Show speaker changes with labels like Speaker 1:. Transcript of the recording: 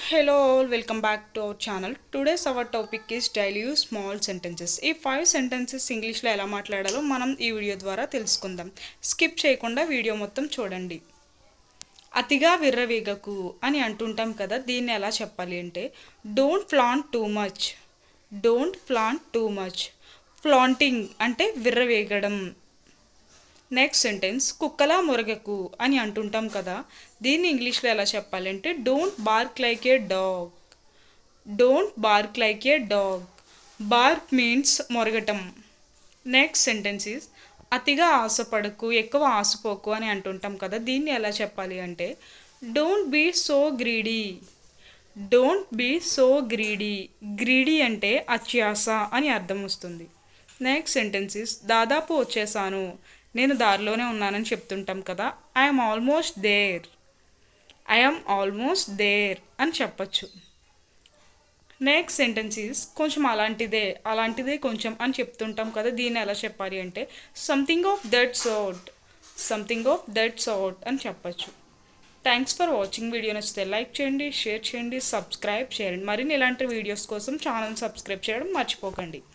Speaker 1: Hello all, welcome back to our channel. Today's our topic is daily use small sentences. ఈ five sentences ఇంగ్లీష్లో ఎలా మాట్లాడాలో మనం ఈ వీడియో ద్వారా తెలుసుకుందాం స్కిప్ చేయకుండా వీడియో మొత్తం చూడండి అతిగా విర్రవీగకు అని అంటుంటాం కదా దీన్ని ఎలా చెప్పాలి అంటే don't flaunt too much don't flaunt too much flaunting అంటే విర్రవేగడం నెక్స్ట్ సెంటెన్స్ కుక్కలా మురగకు అని అంటుంటాం కదా దీన్ని ఇంగ్లీష్లో ఎలా చెప్పాలంటే don't bark like a dog don't bark like a dog bark means మొరగటం నెక్స్ట్ సెంటెన్స్ ఈస్ అతిగా ఆశపడకు ఎక్కువ ఆశపోకు అని అంటుంటాం కదా దీన్ని ఎలా చెప్పాలి అంటే don't be so greedy don't be so greedy greedy అంటే అత్యాస అని అర్థం వస్తుంది నెక్స్ట్ సెంటెన్సెస్ దాదాపు వచ్చేసాను నేను దారిలోనే ఉన్నానని చెప్తుంటాం కదా I'm almost there I'm almost there అని చెప్పచ్చు నెక్స్ట్ సెంటెన్సెస్ కొంచెం అలాంటిదే అలాంటిదే కొంచెం అని చెప్తుంటాం కదా దీన్ని ఎలా చెప్పాలి అంటే something of that sort something of that sort అని చెప్పచ్చు థ్యాంక్స్ ఫర్ వాచింగ్ వీడియో నచ్చితే లైక్ చేయండి షేర్ చేయండి సబ్స్క్రైబ్ చేయండి మరిన్ని ఇలాంటి వీడియోస్ కోసం ఛానల్ సబ్స్క్రైబ్ చేయడం మర్చిపోకండి